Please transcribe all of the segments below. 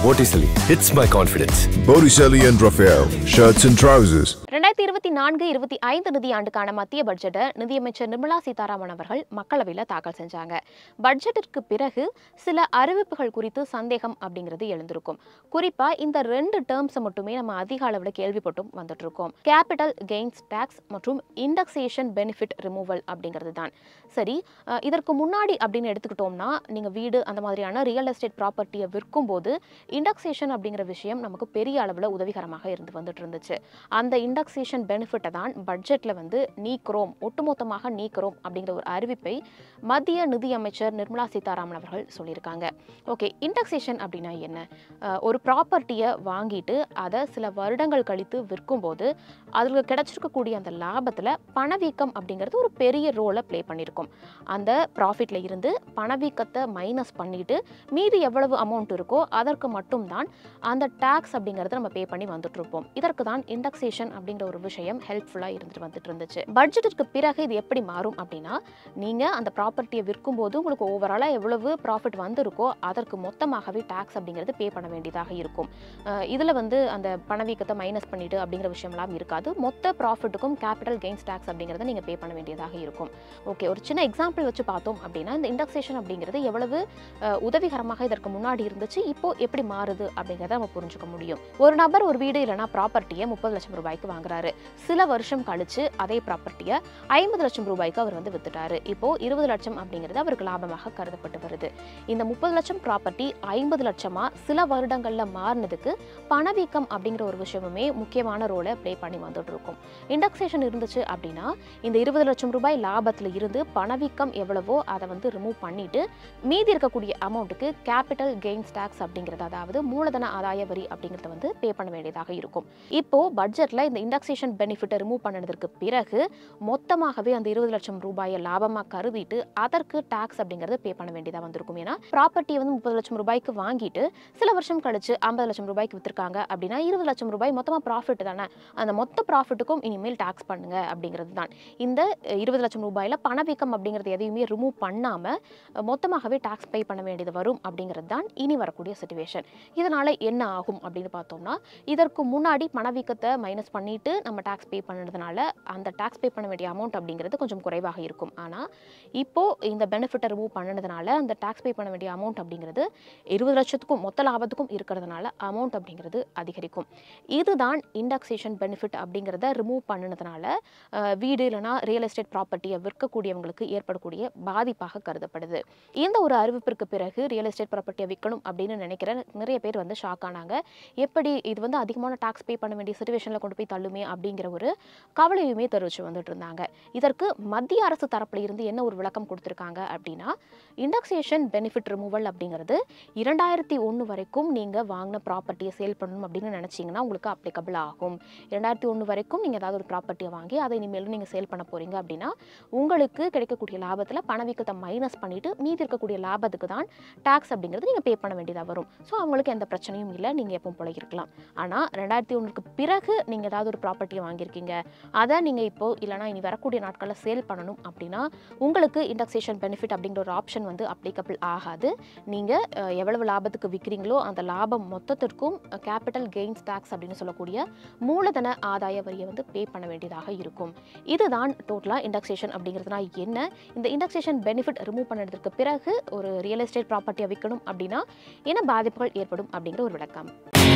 Vorticeli hits my confidence. Botticelli and Raphael, shirts and trousers. ரெண்டாயிரத்தி இருபத்தி நான்கு இருபத்தி ஐந்து நிதியாண்டுக்கான மத்திய பட்ஜெட்டை நிதியமைச்சர் நிர்மலா சீதாராமன் அவர்கள் மக்களவையில் தாக்கல் செஞ்சாங்க பட்ஜெட்டிற்கு பிறகு சில அறிவிப்புகள் குறித்து சந்தேகம் அப்படிங்கிறது எழுந்திருக்கும் குறிப்பா இந்த ரெண்டு டேர்ம்ஸை மட்டுமே நம்ம அதிக அளவில் கேள்விப்பட்டும் வந்துட்டு இருக்கோம் கேபிட்டல் கெயின்ஸ் டேக்ஸ் மற்றும் இண்டெக்ஸேஷன் பெனிஃபிட் ரிமூவல் அப்படிங்கிறது தான் சரி அஹ், இதற்கு முன்னாடி அப்படின்னு எடுத்துக்கிட்டோம்னா நீங்க வீடு அந்த மாதிரியான ரியல் எஸ்டேட் ப்ராப்பர்ட்டியை விற்கும் போது இண்டெக்ஸேஷன் அப்படிங்கிற விஷயம் நமக்கு பெரிய அளவில் உதவிகரமாக இருந்து வந்துட்டு இருந்துச்சு அந்த இண்டெக்ஸேஷன் பெனிஃபிட்டை தான் பட்ஜெட்டில் வந்து நீக்கிறோம் ஒட்டுமொத்தமாக நீக்கிறோம் அப்படிங்கிற ஒரு அறிவிப்பை மத்திய நிதியமைச்சர் நிர்மலா சீதாராமன் அவர்கள் சொல்லியிருக்காங்க ஓகே இண்டெக்ஸேஷன் அப்படின்னா என்ன அஹ், ஒரு ப்ராப்பர்ட்டியை வாங்கிட்டு அதை சில வருடங்கள் கழித்து விற்கும்போது அதில் கிடைச்சிருக்கக்கூடிய அந்த லாபத்தில் பணவீக்கம் அப்படிங்கிறது ஒரு பெரிய ரோலை ப்ளே பண்ணியிருக்கும் அந்த ப்ராஃபிட்டில் இருந்து பணவீக்கத்தை மைனஸ் பண்ணிட்டு மீதி எவ்வளவு அமௌண்ட் இருக்கோ அதற்கு மட்டும்தான் அந்த டேக்ஸ் அப்படிங்கிறத நம்ம பே பண்ணி வந்துட்டு இருப்போம் இதற்கு தான் இண்டெக்ஸேஷன் அப்படிங்கிற ஒரு விஷயம் ஹெல்ப்ஃபுல்லாக இருந்துட்டு வந்துட்டு இருந்துச்சு பட்ஜெட்டிற்கு பிறகு இது எப்படி மாறும் அப்படின்னா நீங்கள் அந்த ப்ராப்பர்ட்டியை விற்கும்போது உங்களுக்கு ஓவராலாக எவ்வளவு ப்ராஃபிட் வந்திருக்கோ அதற்கு மொத்தமாகவே டேக்ஸ் அப்படிங்கிறது பே பண்ண வேண்டியதாக இருக்கும் இதில் வந்து அந்த பணவீக்கத்தை மைனஸ் பண்ணிட்டு அப்படிங்கிற விஷயம்லாம் இருக்காது மொத்த ப்ராஃபிட்டுக்கும் கேபிட்டல் கெயின்ஸ் டேக்ஸ் அப்படிங்கிறத நீங்கள் பே பண்ண வேண்டியதாக இருக்கும் ஓகே ஒரு சின்ன எக்ஸாம்பிள் வச்சு பார்த்தோம் அப்படின்னா இந்த இண்டெக்ஸேஷன் அப்படிங்கிறது எவ்வளவு அஹ், உதவிகரமாக இதற்கு முன்னாடி இருந்துச்சு இப்போ எப்படி மாறுது அப்படிங்கிறத நம்ம புரிஞ்சுக்க முடியும் ஒரு நபர் ஒரு வீடு இல்லைனா ப்ராப்பர்ட்டியை முப்பது லட்சம் ரூபாய்க்கு வாங்குறாரு சில வருஷம் கழிச்சு அதே ப்ராப்பர்ட்டியை ஐம்பது லட்சம் ரூபாய்க்கு அவர் வந்து வித்துட்டாரு இப்போ இருபது லட்சம் அப்படிங்கிறது அவருக்கு லாபமாக கருதப்பட்டு வருது இந்த முப்பது லட்சம் ப்ராப்பர்ட்டி ஐம்பது லட்சமா சில வருடங்கள்ல மாறினதுக்கு பணவீக்கம் அப்படிங்கிற ஒரு விஷயமுமே முக்கியமான ரோலை ப்ளே பண்ணி வந்துட்டு இருக்கும் இண்டெக்ஸேஷன் இருந்துச்சு அப்படின்னா இந்த இருபது லட்சம் ரூபாய் லாபத்துல இருந்து பணவீக்கம் எவ்வளவோ அதை வந்து ரிமூவ் பண்ணிட்டு மீதி இருக்கக்கூடிய அமௌண்ட்டுக்கு கேபிட்டல் கெயின்ஸ் டேக்ஸ் அப்படிங்கிறது அதாவது மூலதன ஆதாய வரி அப்படிங்கிறத வந்து பே பண்ண வேண்டியதாக இருக்கும் இப்போ பட்ஜெட்ல இந்த இண்டெக்ஸேஷன் பெனிஃபிட்டை ரிமூவ் பண்ணதுக்கு பிறகு மொத்தமாகவே அந்த இருபது லட்சம் ரூபாயை லாபமா கருதிட்டு அதற்கு டேக்ஸ் அப்படிங்கிறது பே பண்ண வேண்டியதாக வந்திருக்கும் ஏன்னா ப்ராப்பர்ட்டியை வந்து முப்பது லட்சம் ரூபாய்க்கு வாங்கிட்டு சில வருஷம் கழிச்சு ஐம்பது லட்சம் ரூபாய்க்கு வித்திருக்காங்க அப்படின்னா இருபது லட்சம் ரூபாய் மொத்தமா ப்ராஃபிட் தானே அந்த மொத்த ப்ராஃபிட்டுக்கும் இனிமேல் டேக்ஸ் பண்ணுங்க அப்படிங்கிறது தான் இந்த அஹ், இருபது லட்சம் ரூபாயில பணவீக்கம் அப்படிங்கிறது எதையுமே ரிமூவ் பண்ணாம அஹ், மொத்தமாகவே டேக்ஸ் பே பண்ண வேண்டியது வரும் அப்படிங்கிறது தான் இனி வரக்கூடிய சுச்சுவேஷன் இதனால என்ன ஆகும் அப்படின்னு பார்த்தோம்னா இதற்கு முன்னாடி பணவீக்கத்தை மைனஸ் பண்ணிட்டு நம்ம டேக்ஸ் பே பண்ணதுனால அந்த டேக்ஸ் பே பண்ண வேண்டிய அமௌண்ட் அப்படிங்கிறது கொஞ்சம் குறைவாக இருக்கும் ஆனால் இப்போ இந்த பெனிஃபிட்டை ரிமூவ் பண்ணதுனால அந்த டேக்ஸ் பே பண்ண வேண்டிய அமௌண்ட் அப்படிங்கிறது இருபது லட்சத்துக்கும் மொத்த லாபத்துக்கும் இருக்கிறதுனால அமௌண்ட் அப்படிங்கிறது அதிகரிக்கும் இதுதான் இண்டெக்ஸேஷன் பெனிஃபிட் அப்படிங்கிறத ரிமூவ் பண்ணினதுனால அஹ், வீடு இல்லைனா ரியல் எஸ்டேட் ப்ராப்பர்ட்டியை விற்கக்கூடியவங்களுக்கு ஏற்படக்கூடிய பாதிப்பாக கருதப்படுது இந்த ஒரு அறிவிப்பிற்கு பிறகு ரியல் எஸ்டேட் ப்ராப்பர்ட்டியை விற்கணும் அப்படின்னு நினைக்கிற நிறைய பேர் வந்து ஷாக் ஆனாங்க எப்படி இது வந்து அதிகமான டாக்ஸ் பே பண்ண வேண்டிய சுச்சுவேஷனில் கொண்டு போய் தள்ளுமே அப்படிங்கிற ஒரு கவலையுமே தெரிவிச்சு வந்துட்டு இருந்தாங்க இதற்கு மத்திய அரசு தரப்புல இருந்து என்ன ஒரு விளக்கம் கொடுத்துருக்காங்க அப்படின்னா இண்டெக்ஸேஷன் பெனிஃபிட் ரிமூவல் அப்படிங்கிறது இரண்டாயிரத்தி ஒன்று வரைக்கும் நீங்கள் வாங்கின ப்ராப்பர்ட்டியை சேல் பண்ணணும் அப்படின்னு நினச்சிங்கன்னா உங்களுக்கு அப்ளிகபிள் ஆகும் இரண்டாயிரத்தி ஒன்று வரைக்கும் நீங்கள் ஏதாவது ஒரு ப்ராப்பர்ட்டியை வாங்கி அதை இனிமேலும் நீங்கள் சேல் பண்ண போகிறீங்க அப்படின்னா உங்களுக்கு கிடைக்கக்கூடிய லாபத்தில் பணவீக்கத்தை மைனஸ் பண்ணிட்டு மீதி இருக்கக்கூடிய லாபத்துக்கு தான் டேக்ஸ் அப்படிங்கிறது நீங்கள் பே பண்ண வேண்டியதாக வரும் ஸோ அவங்களுக்கு எந்த பிரச்சனையும் இல்லை நீங்கள் எப்பவும் போல இருக்கலாம் ஆனால் ரெண்டாயிரத்தி ஒன்றுக்கு பிறகு நீங்கள் ஏதாவது ஒரு ப்ராப்பர்ட்டியை வாங்கியிருக்கீங்க அதை நீங்கள் இப்போ இல்லைனா இனி வரக்கூடிய நாட்களில் சேல் பண்ணணும் அப்படின்னா உங்களுக்கு இண்டெக்ஸேஷன் பெனிஃபிட் அப்படிங்கிற ஒரு ஆப்ஷன் வந்து அப்ளிகபிள் ஆகாது நீங்கள் எவ்வளவு லாபத்துக்கு விற்கிறீங்களோ அந்த லாபம் மொத்தத்திற்கும் கேபிட்டல் கெயின்ஸ் டேக்ஸ் அப்படின்னு சொல்லக்கூடிய மூலதன ஆதாய வரியை வந்து பே பண்ண வேண்டியதாக இருக்கும் இதுதான் டோட்டலாக இண்டெக்ஸேஷன் அப்படிங்கிறதுனா என்ன இந்த இண்டெக்ஸேஷன் பெனிஃபிட் ரிமூவ் பண்ணதுக்கு பிறகு ஒரு ரியல் எஸ்டேட் ப்ராப்பர்ட்டியை விற்கணும் அப்படின்னா என்ன பாதிப்புகள் ஏற்படும் அப்படிங்கிற ஒரு விளக்கம்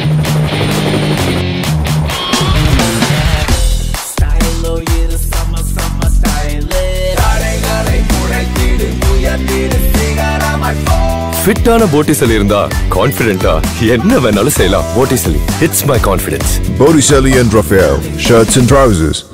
Style oh yeah, the summer, summer style ஃபிட்டான போட்டிசலி இருந்தா கான்ஃபிடென்ட்டா என்ன வேணாலும் செய்யலாம் போட்டிசலி hits my confidence. Botticelli and Raphael, shirts and trousers.